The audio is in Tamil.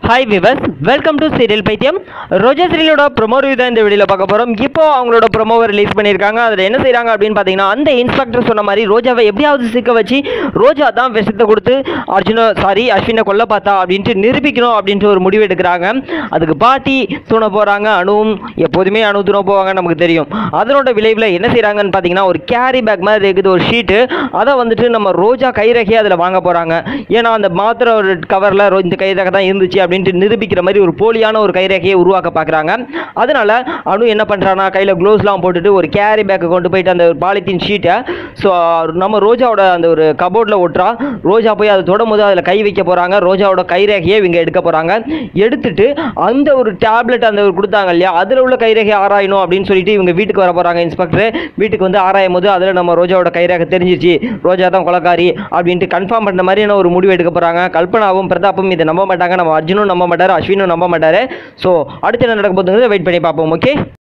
hi viewers welcome to serial பைத்தியம் ரோஜா சீரியலோட ப்ரொமோ ரிவ்யூ தான் இந்த வீடியோவில் பார்க்க போகிறோம் இப்போ அவங்களோட ப்ரொமோவை ரிலீஸ் பண்ணியிருக்காங்க அதில் என்ன செய்கிறாங்க அப்படின்னு பார்த்தீங்கன்னா அந்த இன்ஸ்பெக்டர் சொன்ன மாதிரி ரோஜாவை எப்படியாவது சிக்க வச்சு ரோஜா தான் விஷத்தை கொடுத்து அர்ஜுன சாரி அஸ்வினை கொல்ல பார்த்தா அப்படின்ட்டு நிரூபிக்கணும் அப்படின்ட்டு ஒரு முடிவு எடுக்கிறாங்க அதுக்கு பாட்டி தூண போகிறாங்க அணுவும் எப்போதுமே அணு தூண போவாங்க நமக்கு தெரியும் அதனோட விளைவில் என்ன செய்கிறாங்கன்னு பார்த்தீங்கன்னா ஒரு கேரி பேக் மாதிரி இருக்குது ஒரு ஷீட்டு அதை வந்துட்டு நம்ம ரோஜா கைரகையை அதில் வாங்க போகிறாங்க ஏன்னா அந்த மாத்திரை ஒரு கவரில் இந்த கைரேகை தான் இருந்துச்சு அப்படின்ட்டு நிரூபிக்கிற மாதிரி ஒரு போலியான ஒரு கைரேகையை உருவாக்க பார்க்குறாங்க அதனால அனு என்ன பண்ணுறான்னா கையில் க்ளோஸ்லாம் போட்டுட்டு ஒரு கேரி பேக்கை கொண்டு போயிட்டு அந்த ஒரு பாலித்தீன் ஷீட்டை ஸோ நம்ம ரோஜாவோட அந்த ஒரு கபோர்டில் ஒட்டுறா ரோஜா போய் அதை தொடும் போது அதில் கை வைக்க போகிறாங்க ரோஜாவோட கைரேகையை இவங்க எடுக்க போகிறாங்க எடுத்துட்டு அந்த ஒரு டேப்லெட் அந்த ஒரு கொடுத்தாங்க இல்லையா அதில் உள்ள கைரேகை ஆராயணும் அப்படின்னு சொல்லிட்டு இவங்க வீட்டுக்கு வர போகிறாங்க இன்ஸ்பெக்டர் வீட்டுக்கு வந்து ஆராயும் போது அதில் நம்ம ரோஜாவோட கைரேகை தெரிஞ்சிச்சு ரோஜா தான் கொலக்காரி அப்படின்ட்டு கன்ஃபார்ம் பண்ணுற மாதிரியான ஒரு முடிவு எடுக்க போகிறாங்க கல்பனாவும் பிரதாப்பும் இதை நம்ப மாட்டாங்க நம்ம அர்ஜுனும் நம்ப மாட்டார் அஸ்வினும் நம்ப மாட்டார் ஸோ அடுத்து என்ன நடக்க போகுதுங்கிறத வெயிட் பண்ணி பார்ப்போம் ஓகே